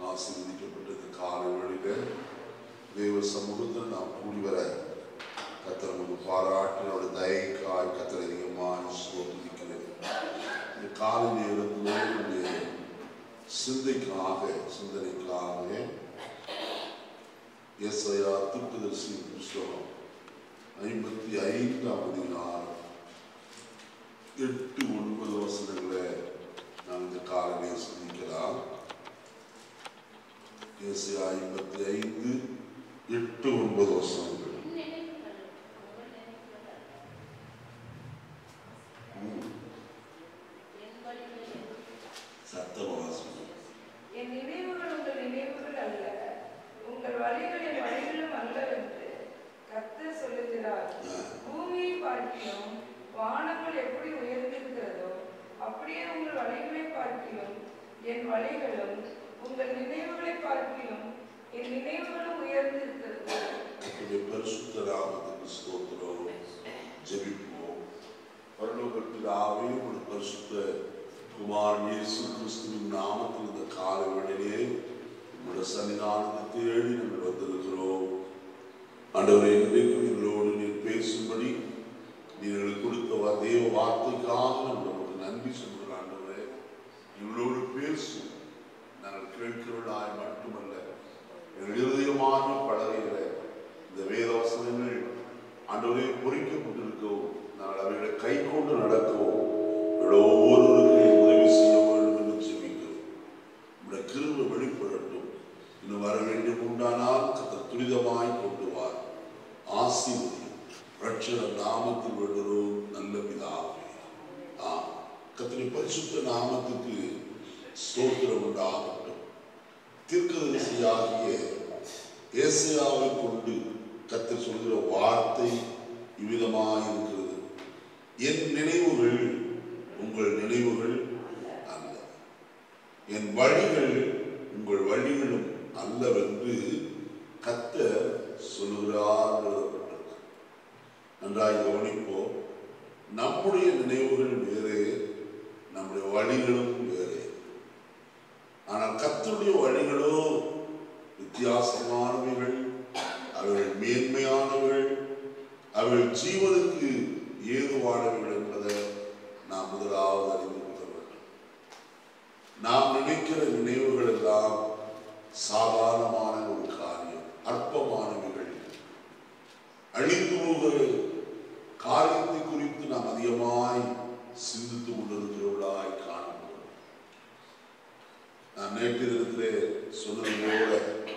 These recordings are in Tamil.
ஆசீர்வதிக்கப்பட்ட இந்த காலை வேளையில தேவ சமூகத்தில் நாம் கூடி வர கத்தர் நமக்கு பாராட்டி அவருடைய தயக்காய் கத்தர் அதிகமாக சோதிக்கிறது இந்த காலை நேரத்தில் நம்முடைய சிந்தைக்காக சிந்தனைக்காக எஸ்ஐயா திருப்பதர்சி புஸ்தகம் ஐம்பத்தி ஐந்தாம் அதிகாரம் எட்டு ஒன்பது வசனங்களை நாம் இந்த காலையிலே சிந்திக்கலாம் ஏசியா ஐம்பத்தி ஐந்து எட்டு ஒன்பது வசனங்கள் ம், சத்தமா வாசிக்கணும். என் நினைவுகள் உங்கள் நினைவுகள் அல்ல உங்கள் வழிகள் என் வழிகளும் அல்லவென்று கர்த்தர் சொல்லுகிறார் ஆ. பூமியை பார்க்கிலும் வானங்கள் எப்படி உயர்ந்திருக்கிறதோ அப்படியே உங்கள் வழிகளை பார்க்கிலும் என் வழிகளும் உங்கள் நினைவுகளை பார்க்கிலும் என் நினைவுகளும் உயர்ந்திருக்கிறது கர்த்தருடைய பரிசுத்த நாமத்துக்கு ஸ்தோத்திரம் ஜெபிப்போம் பரலோகத்திலாவே ஒரு பரிசுத்த குமார் இயேசு கிறிஸ்துவின் நாமத்தில் இந்த காலை வேளையிலே உங்களுடைய சன்னிதானத்தை தேடி நாங்கள் வந்திருக்கிறோம் ஆண்டவரே இன்றைக்கும் எங்களோடு நீர் பேசும்படி நீர் எங்களுக்கு கொடுத்த வா- தேவ வார்த்தைக்காக நாங்கள் உங்களுக்கு நன்றி சொல்கிறோம் ஆண்டவரே எங்களோடு பேசும் நாங்கள் கேட்கிறவர்களாய் மட்டுமல்ல எங்கள் இருதயமாக பழகுகிற இந்த வேத வசனங்கள் ஆண்டவரே பொறிக்கப்பட்டிருக்கவும் நாங்கள் அவைகளை கை கொண்டு நடக்கவும் எங்கள் ஒவ்வொருவருக்கும் உதவி செய்ய வேண்டும் என்று ஜெபிக்கிறோம் உடைய கிருபை வெளிப்படட்டும் இன்னும் வர வேண்டும் உண்டானால் கத்தர் துரிதமாய் கொண்டு வார் ஆசீர்வதியும் ரட்சக நாமத்தில் விடுறோம் நல்ல பிதாவே ஆ கத்தனை பரிசுத்த நாமத்துக்கு ஸ்தோத்திரம் உண்டாகட்டும் தீர்க்கதரிசியாகிய ஏசையாவை கொண்டு கத்தர் சொல்கிற வார்த்தை இவ்விதமாய் இருக்கிறது என் நினைவுகள் உங்கள் நினைவுகள் அல்ல என் வழிகள் உங்கள் வழிகளும் அல்லவென்று கத்தர் சொல்லுகிறார் என்று எழுதப்பட்டிருக்கு. நன்றாய் கவனிப்போம் நம்முடைய நினைவுகள் வேறு நம்முடைய வழிகளும் வேறு ஆனால் கத்தருடைய வழிகளோ வித்தியாசமானவைகள் அவைகள் மேன்மையானவைகள் அவைகள் ஜீவனுக்கு ஏதுவானவைகள் என்பதை நாம் முதலாவது அறிந்து கொள்ள வேண்டும் நாம் நினைக்கிற நினைவுகள் எல்லாம் சாதாரணமான ஒரு காரியம் அற்பமானவைகள் அழிந்து போகிற காரியத்தை குறித்து நாம் அதிகமாய் சிந்தித்துக் கொண்டிருக்கிறவர்களாய் காணப்படுகிறோம் நான் நேற்று தினத்திலே சொன்னது போல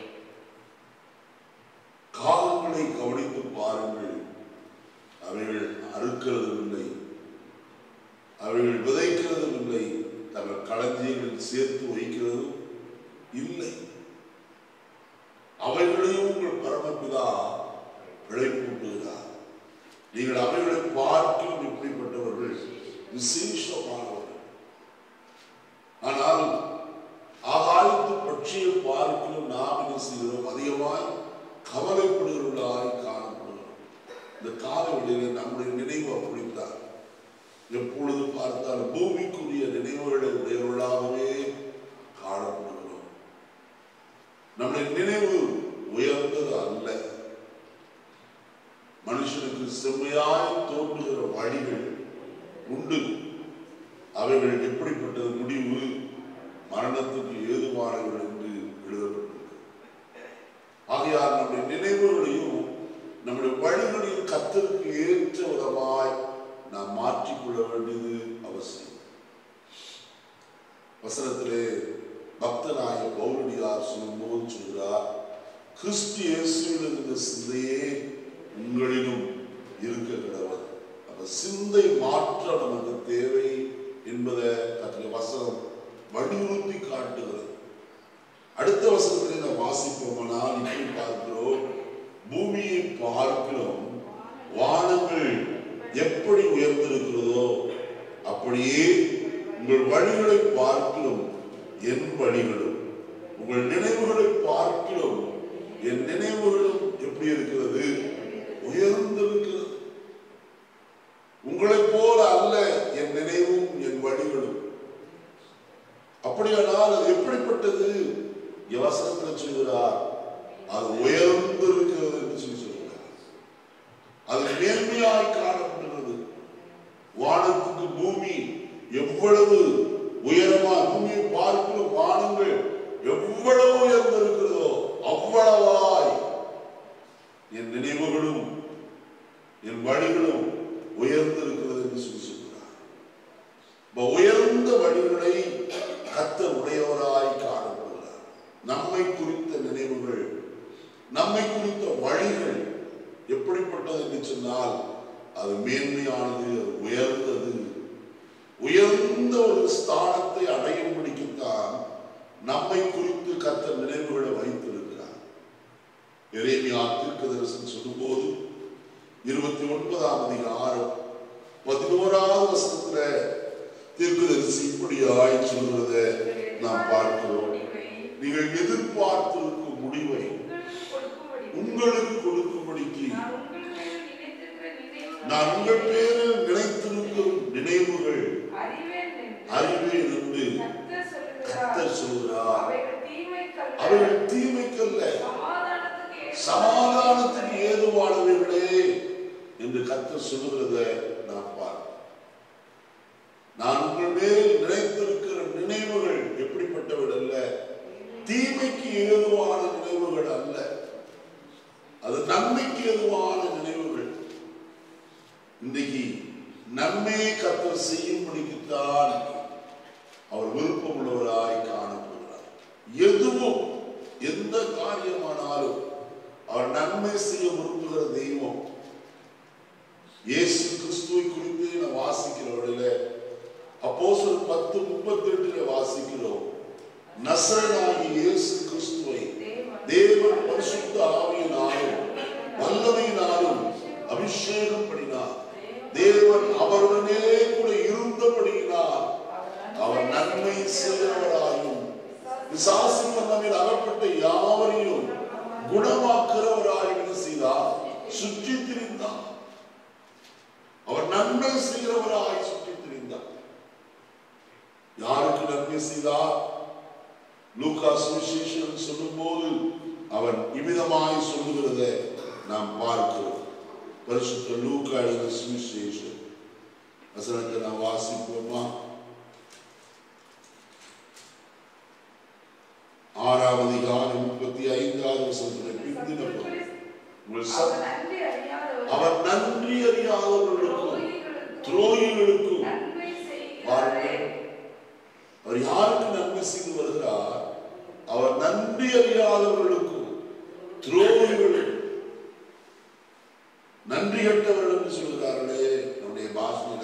காலங்களை கவனித்து பாருங்கள் அவைகள் அறுக்கிறதும் இல்லை அவைகள் விதைக்கிறதும் இல்லை தங்கள் களஞ்சியங்களில் சேர்த்து வைக்கிறதும் இல்லை அவைகளையும் உங்கள் பரமபிதா பிழைப்பூட்டுகிறார் நீங்கள் அவைகளை பார்க்கும் இப்படிப்பட்டவர்கள் விசேஷமானவர்கள் ஆனால் ஆகாயத்து பட்சியை பார்க்கலும் நாம் என்ன செய்கிறோம் அதிகமாய் கவலைப்படுகிறவர்களாய் காணப்படுகிறோம் இந்த காலவெளியில நம்முடைய நினைவு அப்படித்தான் எப்பொழுது பார்த்தாலும் பூமிக்குரிய நினைவுகளை உடையவர்களாகவே காணப்படுகிறோம் நம்முடைய நினைவு உயர்ந்தது அல்ல மனுஷனுக்கு செம்மையாய் தோன்றுகிற வழிகள் உண்டு அவைகள் எப்படிப்பட்டது முடிவு மரணத்துக்கு ஏதுவானவர்கள் என்று எழுதப்பட்டிருக்கு ஆகையால் நம்முடைய நினைவுகளையும் நம்முடைய வழிகளையும் கத்தருக்கு ஏற்ற விதமாய் நாம் மாற்றிக்கொள்ள வேண்டியது அவசியம் வசனத்திலே பக்தனாய பௌரடியார் சொல்லும்போது சொல்கிறார் கிறிஸ்து இயேசுவில் இருந்த சிந்தையே உங்களிலும் இருக்க கிடவர் அப்ப சிந்தை மாற்றம் நமக்கு தேவை என்பதை கத்திர வசனம் வலியுறுத்தி காட்டுகிறது அடுத்த வசனத்திலே நாம் வாசிப்போமானால் இப்படி பார்க்கிறோம் பூமியை பார்க்கிறோம் வானங்கள் எப்படி உயர்ந்திருக்கிறதோ அப்படியே உங்கள் வழிகளை பார்க்கிறோம் என் வழிகளும் உங்கள் நினைவுகளை பார்க்கிறோம் என் நினைவுகளும் எப்படி இருக்கிறது உயர்ந்திருக்கிறது உங்களைப் போல அல்ல என் நினைவும் என் வழிகளும் அப்படியானால் அது எப்படிப்பட்டது இங்க வசனத்துல சொல்கிறார் அது உயர்ந்து இருக்கிறது என்று சொல்லி சொல்கிறார் அது மேன்மையாய் காணப்படுகிறது வானத்துக்கு பூமி எவ்வளவு உயரமா பூமியை பார்க்கிற வானங்கள் எவ்வளவு உயர்ந்திருக்கிறதோ அவ்வளவாய் என் நினைவுகளும் என் வழிகளும் உயர்ந்திருக்கிறது என்று சொல்லி சொல்கிறார் இப்ப உயர்ந்த வழிகளை கத்தர் உடையவராய் காணப்படுகிறார் நம்மை குறித்த நினைவுகள் நம்மை குறித்த வழிகள் எப்படிப்பட்டது என்று சொன்னால் அது மேன்மையானது அது உயர்ந்தது உயர்ந்த ஒரு ஸ்தானத்தை அடையும்படிக்குத்தான் நம்மை குறித்து கத்த நினைவுகளை வைத்திருக்கிறார் எரேமியா தீர்க்கதரிசன் சொல்லும்போது இருபத்தி ஒன்பதாம் அதிகாரம் பதினோராவது வசனத்துல தீர்க்கதரிசி இப்படியாய் சொல்கிறத நாம் பார்க்கிறோம் நீங்கள் எதிர்பார்த்திருக்கும் முடிவை உங்களுக்கு கொடுக்கும்படிக்கு நான் உங்கள் பேரில் நினைத்திருக்கும் நினைவுகள் அறிவேன் என்று கத்தர் சொல்கிறார் அவர்கள் தீமைக்கல்ல சமாதானத்துக்கு ஏதுவானவர்களே என்று கத்தர் சொல்லுகிறத நான் பார்க்கிறேன் நான் உங்கள் மேல் நினைத்திருக்கிற நினைவுகள் எப்படிப்பட்டவர்கள் அல்ல தீமைக்கு ஏதுவான நினைவுகள் அல்ல அது நன்மைக்கு ஏதுவான நினைவுகள் இன்றைக்கு நன்மையை கத்தர் செய்யும்படிக்குத்தான் அவர் விருப்பம் உள்ளவராய் காணப்படுகிறார் எதுவும் எந்த காரியமானாலும் அவர் நன்மை செய்ய விரும்புகிற தெய்வம் இயேசு கிறிஸ்துவை குறித்து நான் வாசிக்கிறவர்கள அப்போ பத்து முப்பத்தி எட்டுல வாசிக்கிறோம் நசரனாகி இயேசு கிறிஸ்துவை தேவன் பரிசுத்த ஆவியினாலும் வல்லமையினாலும் அபிஷேகம் பண்ணினார் தேவன் அவருடனே கூட இருந்தபடியினால் அவர் நன்மை செய்கிறவராயும் விசாசின் நம்மில் அகப்பட்ட யாவரையும் குணமாக்குறவராய் என்ன செய்தார் சுற்றி திரிந்தார் அவர் நன்மை செய்கிறவராய் சுற்றி திரிந்தார் யாருக்கு நன்மை செய்தார் லூகா சுவிசேஷம் சொல்லும்போது அவன் இவ்விதமாய் சொல்லுகிறத நாம் பார்க்கிறோம் பரிசுத்த லூக்கா எழுத சுவிசேஷம் வசனத்தை நாம் வாசிப்போமா ஆறாம் அதிகாரம் முப்பத்தி ஐந்தாவது வசனத்தில் பிந்தின போது உங்கள் சத் அவர் நன்றி அறியாதவர்களுக்கும் துரோகிகளுக்கும் பாருங்கள் அவர் யாருக்கு நன்மை செய்து வருகிறார் அவர் நன்றி அறியாதவர்களுக்கும் துரோகிகளுக்கும் நன்றி கெட்டவர்கள் என்று சொல்கிறார்களே நம்முடைய பாஷையில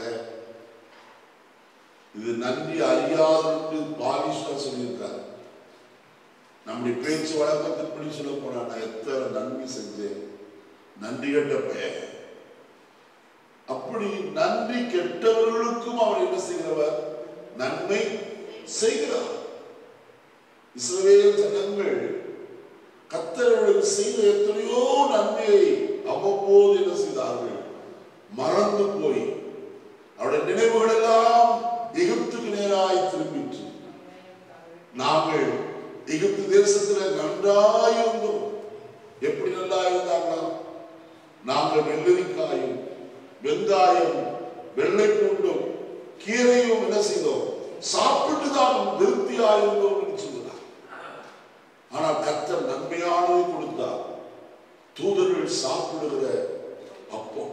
இது நன்றி அறியாதவர்கள் பாலிஷா சொல்லியிருக்காரு நம்முடைய பேச்சு வழக்கத்தின்படி சொல்ல போனா நான் எத்தனை நன்மை செஞ்சேன் நன்றி கெட்ட பெயர் அப்படி நன்றி கெட்டவர்களுக்கும் அவர் என்ன செய்கிறவர் நன்மை செய்கிறார் இஸ்ரவேல் ஜனங்கள் கத்தர்களுக்கு செய்த எத்தனையோ நன்மையை அவ்வப்போது என்ன செய்தார்கள் மறந்து போய் அவருடைய நினைவுகள் எல்லாம் எகிப்துக்கு நேராய் திரும்பிற்று நாங்கள் எகிப்து தேசத்துல நன்றாய் இருந்தோம் எப்படி நல்லா இருந்தாங்களா நாங்கள் வெள்ளரிக்காயும் வெங்காயம் வெள்ளை பூண்டும் கீரையும் என்ன செய்தோம் சாப்பிட்டு தான் திருப்தியாயிருந்தோம் என்று சொல்கிறார் ஆனால் கத்தர் நன்மையானதை கொடுத்தார் தூதர்கள் சாப்பிடுகிற அப்பம்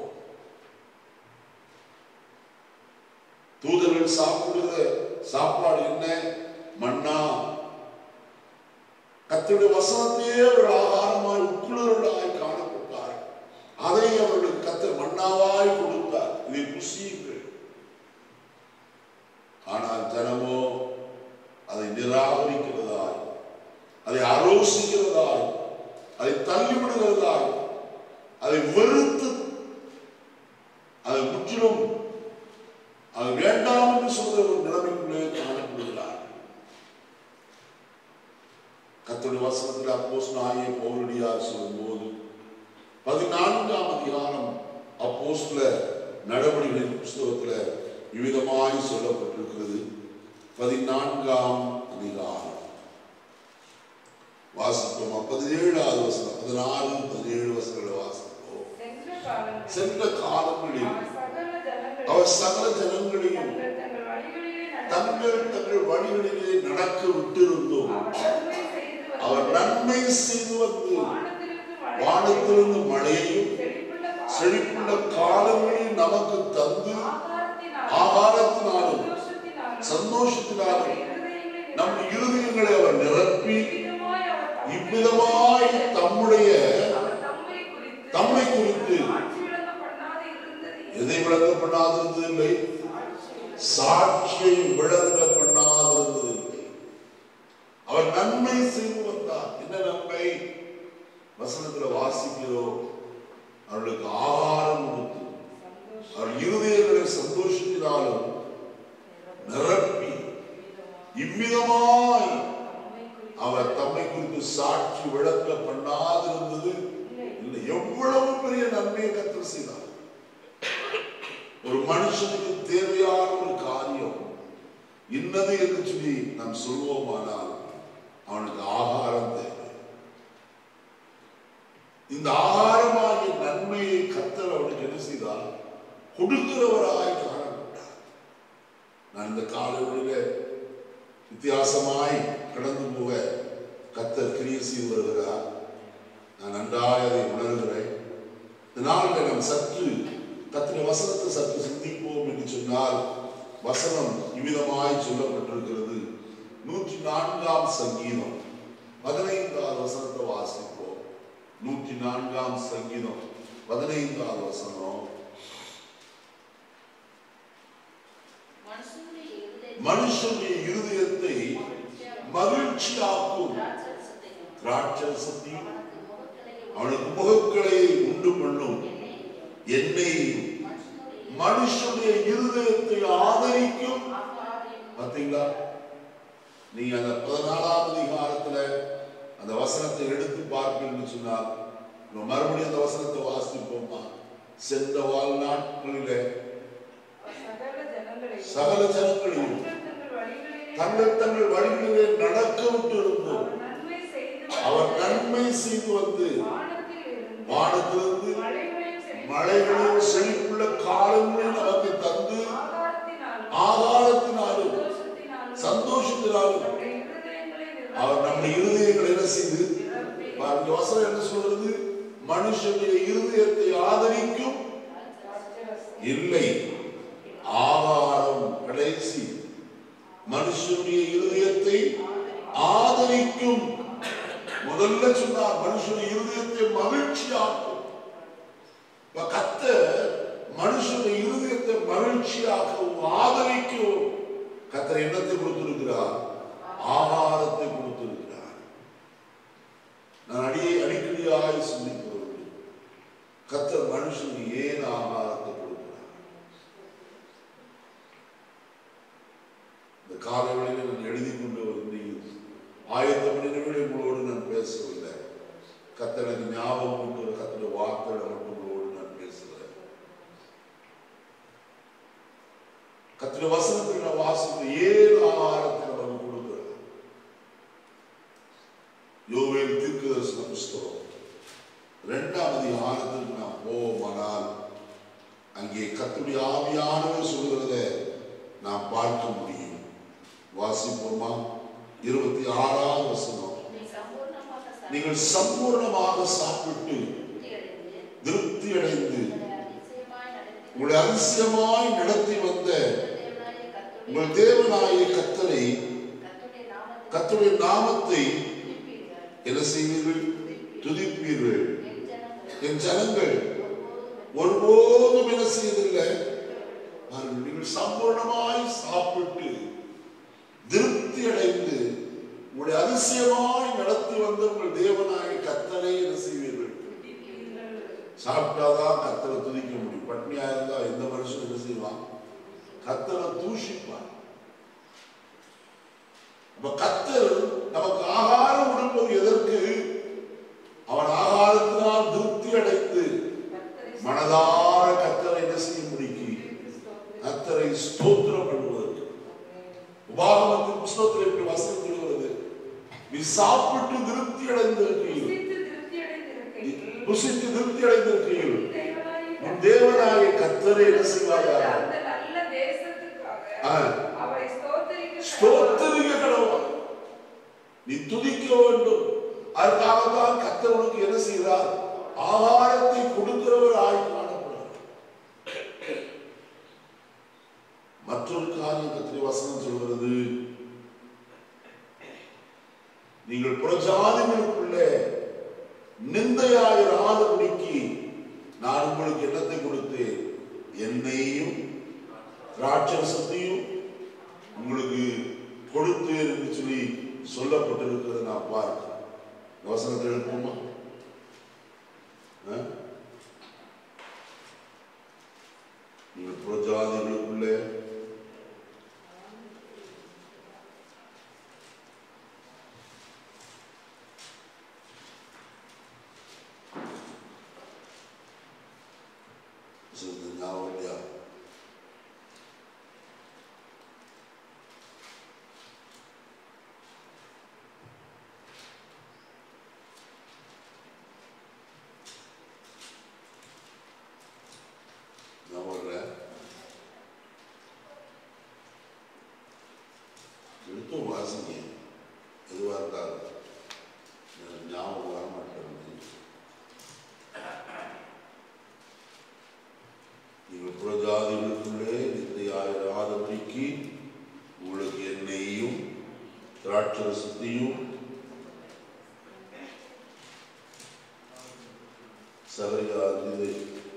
தூதர்கள் சாப்பிடுகிற சாப்பாடு என்ன மண்ணா கத்தருடைய வசனத்தையே ஒரு ஆகாரமாய் உட்குளர்களாய் காணப்பட்டார் அதை அவர்களுக்கு கத்தர் மண்ணாவாய் கொடுத்தார் இதை புசியுங்கள் ஆனால் ஜனமோ அதை நிராகரிக்கிறதாய் அதை ஆலோசிக்கிறதாய் அதை தள்ளிவிடுகிறதாய் அதை வெறுத்து அதை முற்றிலும் அது வேண்டாம் என்று சொல்ற ஒரு நிலைமைக்குள்ளே காணப்படுகிறார் கத்தோட வசனத்தில் அப்போஸ் நாயை பௌரடியார் சொல்லும்போது பதினான்காம் அதிகாரம் அப்போஸ்ல நடவடிக்கைகளின் புஸ்தகத்துல இவ்விதமாய் சொல்லப்பட்டிருக்கிறது பதினான்காம் அதிகாரம் வாசிப்போமா பதினேழாவது வசனம் பதினாறு பதினேழு வசனங்களை வாசிப்போம் சென்ற காலங்களில் சென்ற காலங்களில் அவர் சகல அவர் ஜனங்களையும் சகல ஜனங்களையும் தங்கள் தங்கள் வழிகளிலே நடக்க தங்கள் தங்கள் வழிகளிலே நடக்க விட்டிருந்தோம் அவர் நன்மை அவர் நன்மை செய்து செய்து வந்து வானத்திலிருந்து மழை வானத்திலிருந்து மழையையும் செழிப்புள்ள செழிப்புள்ள காலங்களில் நமக்கு தந்து ஆகாரத்தினாலும் ஆகாரத்தினாலும் சந்தோஷத்தினாலும் சந்தோஷத்தினாலும் இருதயங்களை நம் இருதயங்களை அவர் நிரப்பி இவ்விதமாய் அவர் தம்மை இவ்விதமாய் தம்முடைய அவர் தம்மை குறித்து தம்மை குறித்து சாட்சி விளங்க பண்ணாது இருந்தது எதை விளங்க பண்ணாதிருந்ததில்லை சாட்சியை விளங்க பண்ணாதிருந்ததில்லை அவர் நன்மை செய்து வந்தார் என்ன நன்மை வசனத்துல வாசிக்கிறோம் அவர்களுக்கு ஆகாரம் கொடுத்து அவர் இருதயங்களை சந்தோஷத்தினாலும் நிரப்பி இவ்விதமாய் அவர் தம்மை குறித்து சாட்சி விளக்க பண்ணாதிருந்தது இல்லை எவ்வளவு பெரிய நன்மையை கத்தர் செய்தார் ஒரு மனுஷனுக்கு தேவையான ஒரு காரியம் இன்னது என்று சொல்லி நாம் சொல்வோமானால் அவனுக்கு ஆகாரம் தேவை இந்த ஆகாரமாகிய நன்மையை கத்தர் அவனுக்கு என்ன செய்தார் கொடுக்கிறவராய் காணப்பட்டார் நான் இந்த காலையில வித்தியாசமாய் கடந்து போக கத்தர் கிரியை செய்து வருகிறார் நான் நன்றாய் அதை உணர்கிறேன் இந்த நாளில் நாம் சற்று கத்திர வசனத்தை சற்று சிந்திப்போம் என்று சொன்னால் வசனம் இவ்விதமாய் சொல்லப்பட்டிருக்கிறது நூற்றி நான்காம் சங்கீதம் பதினைந்தாவது வசனத்தை வாசிப்போம் நூற்றி நான்காம் சங்கீதம் பதினைந்தாவது வசனம் மனுஷனுடைய இருதயத்தை மனுஷனுடைய இருதயத்தை மகிழ்ச்சியாக்கும் திராட்சரசத்தையும் திராட்சரசத்தையும் அவனுக்கு முகக்களையும் அவனுக்கு முகக்களை உண்டு பண்ணும் எண்ணெயையும் எண்ணெயையும் மனுஷனுடைய மனுஷனுடைய இருதயத்தை ஆதரிக்கும் ஆகாரையும் பார்த்தீங்களா நீங்க அந்த பதினாலாம் அதிகாரத்துல அந்த வசனத்தை எடுத்து பார்ப்பீங்கன்னு சொன்னால் நம்ம மறுபடியும் அந்த வசனத்தை வாசிப்போமா சென்ற வாழ்நாட்களிலே சகல ஜனங்களையும் சகல ஜனங்களையும் தங்கள் தங்கள் தங்கள் தங்கள் வழிகளிலே வழிகளிலே நடக்க விட்டு இருந்தோம் அவர் நன்மை செய்து அவர் வந்து நன்மை செய்து வந்து வானத்தில் இருந்து வானத்திலிருந்து மழைகளையும் செழிப்புள்ள மழைகளில் செழிப்புள்ள காலங்களில் நமக்கு தந்து ஆகாரத்தினாலும் ஆகாரத்தினாலும் சந்தோஷத்தினாலும் சந்தோஷத்தினாலும் நம்முடைய இருதயங்களை அவர் நம்முடைய இருதயங்களை என்ன செய்து நிரப்பி பாருங்க வசனம் என்ன சொல்றது மனுஷனுடைய இருதயத்தை ஆதரிக்கும் திராட்சரசம் இல்லை ஆகாரம் கடைசி மனுஷனுடைய இருதயத்தை ஆதரிக்கும் முதல்ல சொன்னார் மனுஷனுடைய இருதயத்தை மகிழ்ச்சியாக்கும் இப்ப கத்தர் மனுஷனுடைய இருதயத்தை மகிழ்ச்சியாக்கவும் ஆதரிக்கவும் கத்தர் என்னத்தை கொடுத்திருக்கிறார் ஆகாரத்தை கொடுத்திருக்கிறார் நான் அடியை அடிக்கடியாய் சிந்திப்பது கத்தர் மனுஷனுக்கு ஏன் ஆகாரத்தை கொடுக்கிறார் இந்த காலை வேளையில் நான் எழுதி கொண்டு வந்தேன் ஆயிரத்தி மணி உங்களோடு நான் பேசவில்லை கத்தர் எனக்கு ஞாபகம் கொண்டு கத்தோட வார்த்தைகளை மட்டும் உங்களோடு நான் பேசுகிறேன் கத்திர வசனத்தில் நான் வாசித்த ஏழு ஆகாரத்தை நமக்கு கொடுக்கிறார் யோவேல் தீர்க்க தரிசன புஸ்தகம் இரண்டாம் அதிகாரத்திற்கு நாம் போவோமானால் அங்கே கத்துடைய ஆவியானவர் சொல்கிறத நாம் பார்க்க முடியும் வாசிப்போமா இருபத்தி ஆறாவது வசனம் நீ சம்பூர்ணமாக சாப்பிட்டு நீங்கள் சம்பூர்ணமாக சாப்பிட்டு திருப்தி அடைந்து திருப்தி அடைந்து உங்களை அதிசயமாய் உங்களை அதிசயமாய் நடத்தி நடத்தி வந்த உங்கள் தேவனாகிய உங்கள் தேவனாய கர்த்தருடைய கத்தரை கர்த்தருடைய நாமத்தை கத்தருடைய நாமத்தை துதிப்பீர்கள். என்ன செய்வீர்கள் துதிப்பீர்கள் என் ஜனங்கள் என் ஜனங்கள் ஒருபோதும் ஒருபோதும் என்ன செய்யதில்லை பாருங்கள், நீங்கள் சம்பூர்ணமாய் சாப்பிட்டு திருப்தி அடைந்து உங்களுடைய அதிசயமாய் நடத்தி வந்த உங்கள் தேவனாய கத்தரை என்ன செய்வீர்கள் சாப்பிட்டாதான் கத்தரை துதிக்க முடியும் பட்னியா இருந்தா எந்த மனுஷன் என்ன செய்வான் கத்தரை தூஷிப்பான் அப்ப கத்தர் நமக்கு ஆகாரம் கொடுப்பது எதற்கு அவன் ஆகாரத்தினால் திருப்தி அடைந்து மனதார கத்தரை என்ன செய்ய முடிக்கு கத்தரை ஸ்தோத்திரம் பண்ணுவதற்கு உபாகமத்தின் புஸ்தகத்தில் இப்படி வசனம் சொல்கிறது சாப்பிட்டு திருப்தி அடைந்திருக்கிறீர்கள் புசித்து திருப்தி அடைந்திருக்கையில் புசித்து திருப்தி அடைந்திருக்கிறீர்கள் தேவனாகிய உன் தேவனாய கத்தரை என்ன செய்வாயாக அந்த நல்ல தேசத்துக்காக ஆ. அவரை ஸ்தோத்திரிக்க ஸ்தோத்திரிக்க கடவுள் நீ துதிக்க வேண்டும் அதற்காகத்தான் கத்தர் உனக்கு என்ன செய்கிறார் ஆகாரத்தை கொடுக்கிறவர் ஆய் காணப்படுகிறார் மற்றொரு காரியம் கத்திரி வசனம் சொல்கிறது நீங்கள் புறஜாதிகளுக்குள்ளே நிந்தையாயிராதபடிக்கு நான் உங்களுக்கு என்னத்தை கொடுத்தேன் எண்ணெயையும் திராட்சரசத்தையும் உங்களுக்கு கொடுத்தேன் என்று சொல்லி சொல்லப்பட்டிருக்கிறது நான் பார்க்கிறேன் இந்த வசனத்தை எழுப்புமா ஆ? நீங்கள் புறஜாதிகளுக்குள்ளே வசனத்தை ஞாபகம் இல்லையா ஞாபகம் இல்லை எடுத்து வாசிங்க எதுவாக இருந்தாலும் எனக்கு ஞாபகம் வர மாட்டேங்குது நீங்கள் புறஜாதிகளுக்குள்ளே நிந்தையாயிராதபடிக்கு உங்களுக்கு எண்ணெயையும் திராட்சரசத்தையும் சகரியா இது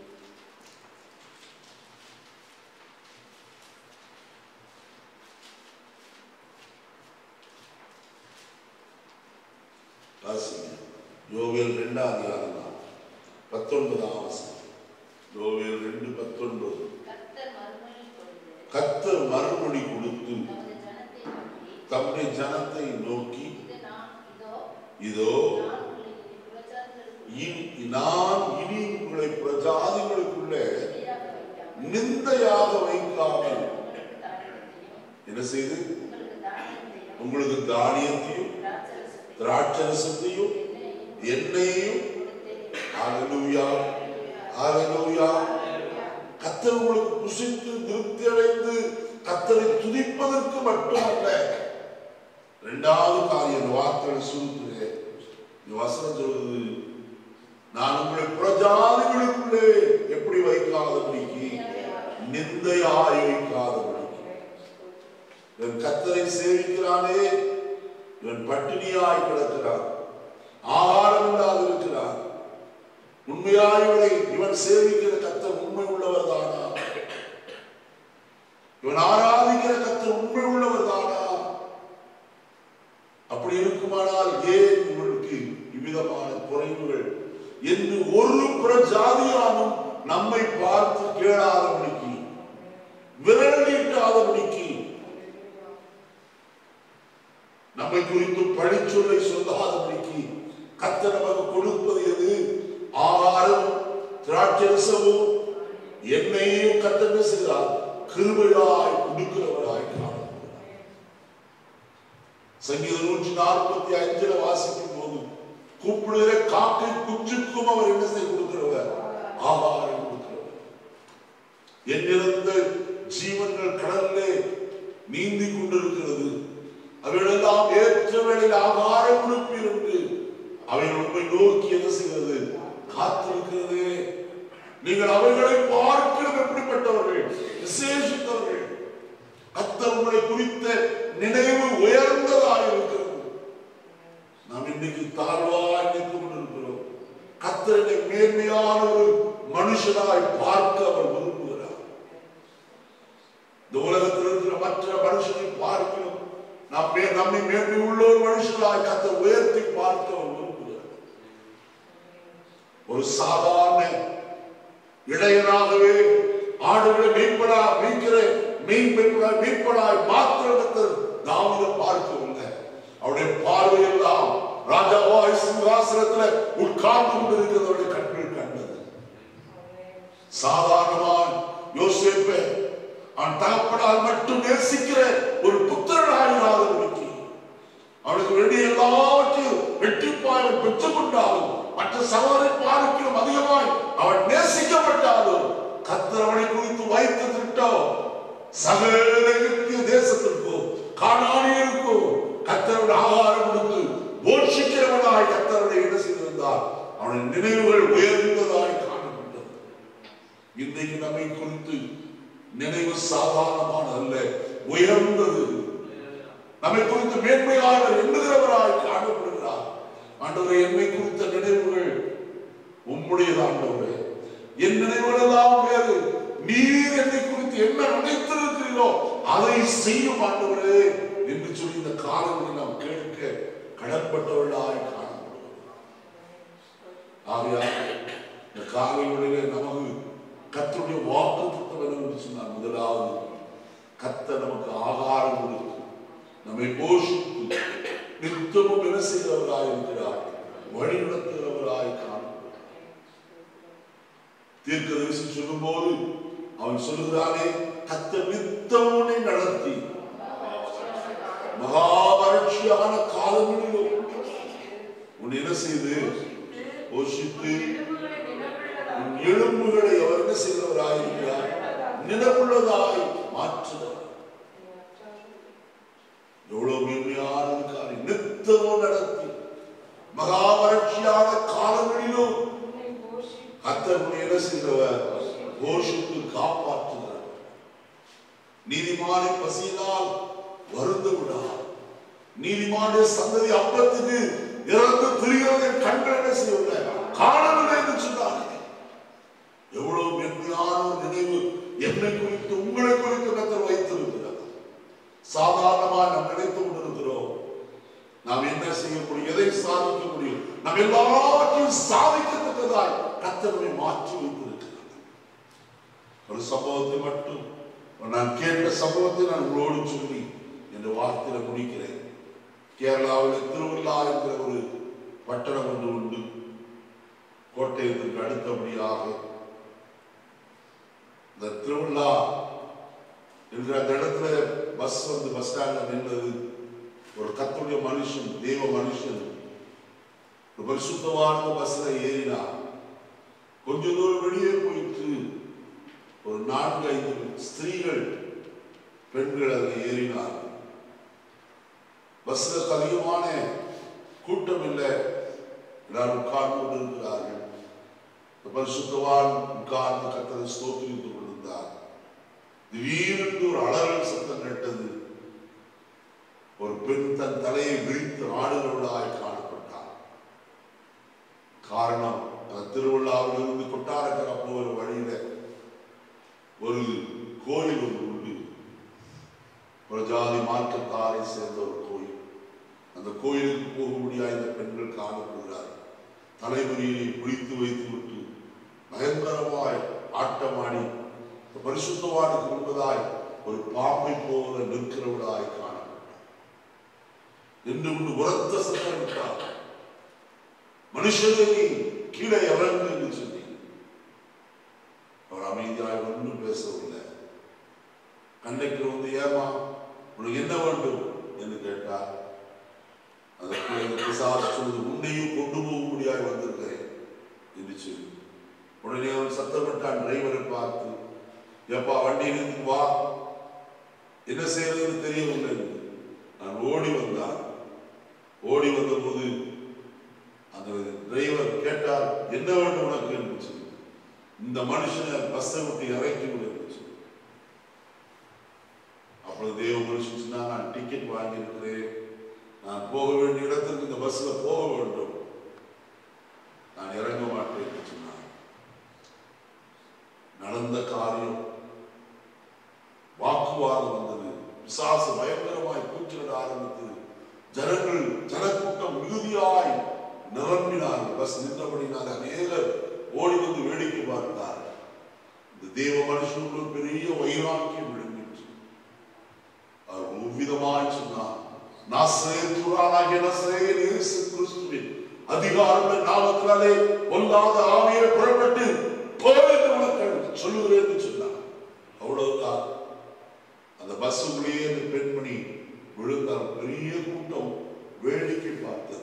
வாசிங்க யோவேல் ரெண்டாம் அதிகாரம் தான் பத்தொன்பதாம் வசனம் யோவேல் ரெண்டு பத்தொன்பது கர்த்தர் மறுமொழி கொடுத்து கத்தர் மறுமொழி கொடுத்து தமது ஜனத்தை தம்முடைய ஜனத்தை நோக்கி நோக்கி இது நான் இதோ இதோ நான் உங்களை இனி புறஜாதிகளுக்குள் இனி- நான் இனி உங்களை பிரஜாதிகளுக்குள்ளே நிந்தையாக வைக்காமல் நிந்தையாக வைக்காமல் உங்களுக்கு தானியத்தையும் என்ன செய்து உங்களுக்கு தானியத்தையும் உங்களுக்கு தானியத்தையும் திராட்சரசத்தையும் திராட்சரசத்தையும் எண்ணெயையும் எண்ணெயையும் கொடுத்தேன் ஹalleluya ஹalleluya கத்தர் உங்களுக்கு புசித்து திருப்தி அடைந்து கத்தரை துதிப்பதற்கு மட்டுமல்ல இரண்டாவது காரியம் இந்த வார்த்தைகளை சுருக்குகிறேன் இந்த வசனம் சொல்வது நான் உங்களை புறஜாதிகளுக்குள்ளே எப்படி வைக்காதபடிக்கு நிந்தையாய் வைக்காதபடிக்கு இவன் கத்தரை சேவிக்கிறானே இவன் பட்டினியாய் கிடக்கிறான் ஆகாரம் இல்லாது இருக்கிறான் உண்மையாய் இவனை இவன் சேவிக்கிற கத்தர் உண்மை உள்ளவர் தானா இவன் ஆராதிக்கிற கத்தர் உண்மை உள்ளவர் தானா அப்படி இருக்குமானால் ஏன் இவனுக்கு இவ்விதமான குறைவுகள் என்று ஒரு பிரஜாதியானும் நம்மை பார்த்து கேளாதபடிக்கு விரல் நீட்டாதபடிக்கு நம்மை குறித்து பழிச்சொல்லை சொல்லாதபடிக்கு கத்த நமக்கு கொடுப்பது எது ஆகாரம் திராட்சரசமும் எண்ணெயையும் கத்த என்ன செய்கிறார் கிருபையாய் கொடுக்கிறவராய் காணப்படுகிறார் சங்கீதம் நூற்றி நாற்பத்தி அஞ்சுல வாசிக்கும் போது கூப்பிடுகிற காக்கை குஞ்சுக்கும் அவர் என்ன செய்ய கொடுக்கிறவர் ஆகாரம் கொடுக்கிறவர் என்னிருந்த ஜீவன்கள் கடலிலே நீந்தி கொண்டிருக்கிறது அவைகளெல்லாம் ஏற்ற வேளையில் ஆகாரம் கொடுப்பீர் என்று அவைகள் உண்மை நோக்கி என்ன செய்கிறது காத்திருக்கிறது நீங்கள் அவைகளை பார்க்கிறோம் எப்படிப்பட்டவர்கள் விசேஷித்தவர்கள் கத்தர் உங்களை குறித்த நினைவு உயர்ந்ததாக இருக்கிறது நாம் இன்னைக்கு தாழ்வாய் நின்று கொண்டிருக்கிறோம் கத்தரனை மேன்மையான ஒரு மனுஷனாய் பார்க்க அவர் விரும்புகிறார் இந்த உலகத்தில் இருக்கிற மற்ற மனுஷனை பார்க்கிறோம் நாம் மே- நம்மை மேன்மை உள்ள ஒரு மனுஷனாய் கத்த உயர்த்தி பார்க்க அவர் விரும்புகிறார் ஒரு சாதாரண இடையனாகவே ஆடுகளை மெய்ப்படா மீட்கிற மெய்ப்படா மீட்படாய் மாத்திரத்தில் தாவித பார்க்கவில்லை அவருடைய பார்வையெல்லாம் ராஜாவாய் சிங்காசனத்துல உட்கார்ந்து கொண்டிருக்கிறவருடைய கண்கள் கண்டது சாதாரணமான் யோசேப்பை அவன் தகப்படால் மட்டும் நேசிக்கிற ஒரு புத்திரனாயிராதபடிக்கு அவனுக்கு வேண்டிய எல்லாவற்றையும் வெற்றிப்பாய் அவன் பெற்றுக் கொண்டாலும் மற்ற சகோதரை பார்க்கிலும் அதிகமாய் அவன் நேசிக்கப்பட்டாலும் கத்தர் அவனை குறித்து வைத்த திட்டம் சகல எகிப்திய தேசத்திற்கோ காணானியருக்கோ கத்தருடைய ஆகாரம் கொடுத்து போஷிக்கிறவனாய் கத்தருடைய என்ன செய்திருந்தார் அவனின் நினைவுகள் உயர்ந்ததாய் காணப்பட்டது இன்றைக்கு நம்மை குறித்து நினைவு சாதாரணமான அல்ல உயர்ந்தது நம்மை குறித்து மேன்மையாக எண்ணுகிறவராய் காணப்படுகிறார் ஆண்டவரை என்னை குறித்த நினைவுகள் உம்முடையது ஆண்டவரே என் நினைவுகள் எல்லாம் வேறு நீர் என்னை குறித்து என்ன நினைத்திருக்கிறீரோ அதை செய்யும் ஆண்டவரே என்று சொல்லி இந்த காலங்களில் நாம் கேட்க கடற்பட்டவர்களாய் காணப்படுகிறோம் ஆகையால் இந்த காலைகளிலே நமக்கு கத்தருடைய வாக்கு திட்டம் என்னவென்று சொன்னார் முதலாவது கத்த நமக்கு ஆகாரம் கொடுத்து நம்மை போஷித்து நித்தமும் என்ன செய்கிறவராய் இருக்கிறார் வழி நடத்துகிறவராய் காணப்படுகிறார் தீர்க்கதரிசி சொல்லும்போது அவன் சொல்லுகிறானே கத்த நித்தமுனை நடத்தி மகாவறட்சியான காலங்களிலும் உன் என்ன செய்து போஷித்து எலும்புகளை நிலவுள்ளதாக உன் எலும்புகளை அவர் என்ன செய்கிறவராய் இருக்கிறார் நிலவுள்ளதாய் மாற்றுகிறார் எவ்வளவு மேன்மையான காரியம் நித்தமும் நடத்தி மகாவறட்சியான காலங்களிலும் உன்னை போஷி கத்தர் உன்னை என்ன செய்கிறவர் போஷித்து காப்பாற்றுகிறார் நீதிமானை பசியினால் வருந்த விடார் நீதிமானுடைய சந்ததி அப்பத்துக்கு இறந்து திரிகிறதை கண்கள் என்ன செய்யவில்லை காணவில்லை என்று சொன்னார் எவ்வளவு மென்மையான ஒரு நினைவு என்னை குறித்து உங்களை குறித்து கத்தர் வைத்திருக்கிறார் சாதாரணமாக நாம் நினைத்து கொண்டிருக்கிறோம் நாம் என்ன செய்ய முடியும் எதை சாதிக்க முடியும் நாம் எல்லாவற்றையும் சாதிக்கத்தக்கதாய் கத்தரை மாற்றி வைத்திருக்கிறார் ஒரு சம்பவத்தை மட்டும் நான் கேட்ட சம்பவத்தை நான் உங்களோடு சொல்லி என்ற வார்த்தையில முடிக்கிறேன் கேரளாவில் திருவிழா என்கிற ஒரு பட்டணம் ஒன்று உண்டு கோட்டயத்திற்கு அடுத்தபடியாக இந்த திருவிழா என்ற அந்த இடத்துல பஸ் வந்து பஸ் ஸ்டாண்ட்ல நின்றது ஒரு கத்துடைய மனுஷன் தெய்வ மனுஷன் ஒரு பரிசுத்தமான பஸ்ல ஏறினா கொஞ்ச தூரம் வெளியே போயிட்டு ஒரு நான்கு ஐந்து ஸ்திரீகள் பெண்கள் அதில் ஏறினார் பஸ்ல அதிகமான கூட்டம் இல்லை எல்லாரும் உட்கார்ந்து கொண்டிருக்கிறார்கள் இந்த பரிசுத்தவான் உட்கார்ந்து கத்தரை ஸ்தோத்திரித்துக் கொண்டிருந்தார் திடீரென்று ஒரு அலறல் சத்தம் கேட்டது ஒரு பெண் தன் தலையை விரித்து ஆடுகிறவளாய் காணப்பட்டார் காரணம் அந்த திருவிழாவில் இருந்து கொட்டாரக்கர போகிற வழியில ஒரு கோயில் ஒன்று உண்டு ஒரு ஜாதி மார்க்கத்தாரை சேர்ந்த ஒரு கோயில் அந்த கோயிலுக்கு போக முடியாத இந்த பெண்கள் காணப்படுகிறார் தலைமுறையை பிடித்து வைத்து விட்டு பயங்கரமாய் ஆட்டமாடி இந்த பரிசுத்தவானுக்கு முன்பதாய் ஒரு பாம்பை போல நிற்கிறவளாய் காணப்பட்டார் நின்று கொண்டு உரத்த சத்தம் விட்டார் மனுஷனை கீழே இறங்கு என்று சொல்லி அவர் அமைதியாய் ஒன்றும் பேசவில்லை கண்டைக்கு வந்து ஏமா உனக்கு என்ன வேண்டும் என்று கேட்டார் அதற்கு அந்த பிசாசு சொல்லுது உன்னையும் கொண்டு போக முடியாது வந்திருக்கிறேன் என்று சொல்லி உடனே அவன் சத்தமிட்டான் டிரைவரை பார்த்து எப்பா வண்டி நிறுத்தி வா என்ன செய்யறதுன்னு தெரியவில்லை என்று. நான் ஓடி வந்தான் ஓடி வந்தபோது அந்த டிரைவர் கேட்டார் என்ன வேண்டும் உனக்கு என்று சொல்லி இந்த மனுஷனை பஸ்ஸை விட்டு இறக்கி விடு என்று சொல்லி அப்பொழுது தேவ மனுஷன் சொன்னா நான் டிக்கெட் வாங்கியிருக்கிறேன் நான் போக வேண்டிய இடத்திற்கு இந்த பஸ்ல போக வேண்டும் நான் இறங்க மாட்டேன் என்று சொன்னான் நடந்த காரியம் வாக்குவாதம் வந்தது பிசாசு பயங்கரமாய் கூச்சலிட ஆரம்பித்தது ஜனங்கள் ஜனக்கூட்டம் மிகுதியாய் நிரம்பினார்கள் பஸ் நின்றபடினால் அநேகர் ஓடி வந்து வேடிக்கை பார்த்தார் இந்த தேவ மனுஷனுக்கு ஒரு பெரிய வைராக்கியம் விழுங்கிற்று அவர் ஒவ்விதமாய் சொன்னார் நாசரேத்துரானாகிய நசரேயன் இயேசு கிறிஸ்துவின் அதிகாரமுள்ள நாமத்தினாலே பொல்லாத ஆவியை புறப்பட்டு போய் என்று உனக்கு சொல்லுகிறேன் என்று சொன்னார் அவ்வளவுதான் அந்த பஸ் உள்ளே அந்த பெண்மணி விழுந்தார் பெரிய கூட்டம் வேடிக்கை பார்த்தது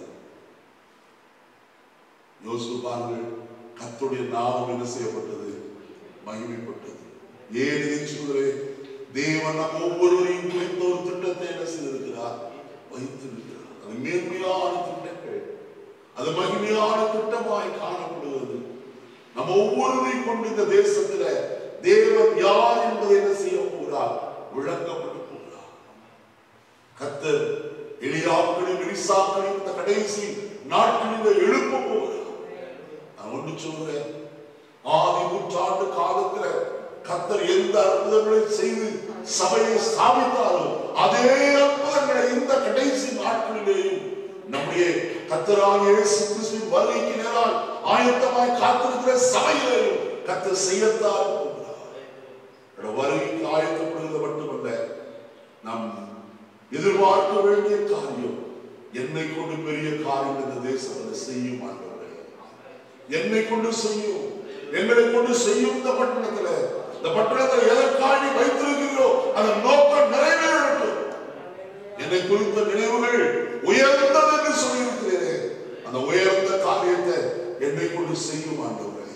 யோசித்து பாருங்கள் கத்துடைய நாமம் என்ன செய்யப்பட்டது மகிமைப்பட்டது ஏன் இதை சொல்கிறேன் தேவன் நம் ஒவ்வொருவரையும் குறித்த ஒரு திட்டத்தை என்ன செய்திருக்கிறார் வைத்திருக்கிறார் அது மேன்மையான திட்டங்கள் அது மகிமையான திட்டமாய் காணப்படுகிறது நம்ம ஒவ்வொருவரையும் கொண்டு இந்த தேசத்துல தேவன் யார் என்பதை என்ன செய்ய போகிறார் விளக்கப்பட்டு போகிறார் கத்தர் எளியாக்களின் எலிசாக்களின் இந்த கடைசி நாட்களில் எழுப்ப போகிறார் நான் ஒன்று சொல்கிறேன் ஆதி நூற்றாண்டு காலத்துல கத்தர் எந்த அற்புதங்களை செய்து சபையை ஸ்தாபித்தாரோ அதே அற்புதங்களை இந்த கடைசி நாட்களிலேயும் நம்முடைய கத்தராகிய இயேசு கிறிஸ்துவின் வருகைக்கு நேரால் ஆயத்தமாய் காத்திருக்கிற சபையிலேயும் கத்தர் செய்யத்தான் போகிறார் அவருடைய வருகைக்கு ஆயத்தப்படுகிறது மட்டுமல்ல நாம் எதிர்பார்க்க வேண்டிய காரியம் என்னை கொண்டு பெரிய காரியம் இந்த தேசத்தில் செய்யும் ஆண்டவரே என்னை கொண்டு செய்யும் எங்களை கொண்டு செய்யும் இந்த பட்டணத்துல இந்த பட்டணத்துல எதற்காக நீ வைத்திருக்கிறீரோ அதன் நோக்கம் நிறைவேறட்டும் என்னை குறித்த நினைவுகள் உயர்ந்தது என்று சொல்லியிருக்கிறீரே அந்த உயர்ந்த காரியத்தை என்னை கொண்டு செய்யும் ஆண்டவரே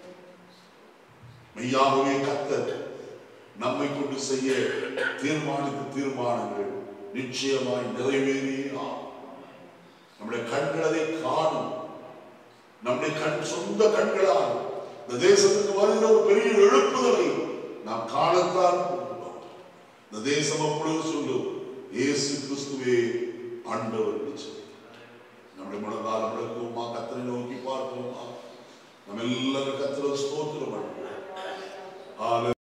மெய்யாகவே கத்தர் நம்மை கொண்டு செய்ய தீர்மானித்த தீர்மானங்கள் நிச்சயமாய் நிறைவேறியே ஆகும் நம்முடைய கண்கள் அதை காணும் நம்முடைய கண் சொந்த கண்களால் இந்த தேசத்துக்கு வருகிற ஒரு பெரிய எழுப்புதலை நாம் காணத்தான் போகிறோம் இந்த தேசம் அப்பொழுது சொல்லும் இயேசு கிறிஸ்துவே ஆண்டவர் என்று சொல்லி நம்முடைய மனதால் விளக்குவோமா கத்தரை நோக்கி பார்ப்போமா நம்ம எல்லாரும் கத்திர ஸ்தோத்திரம் பண்ணுவோம்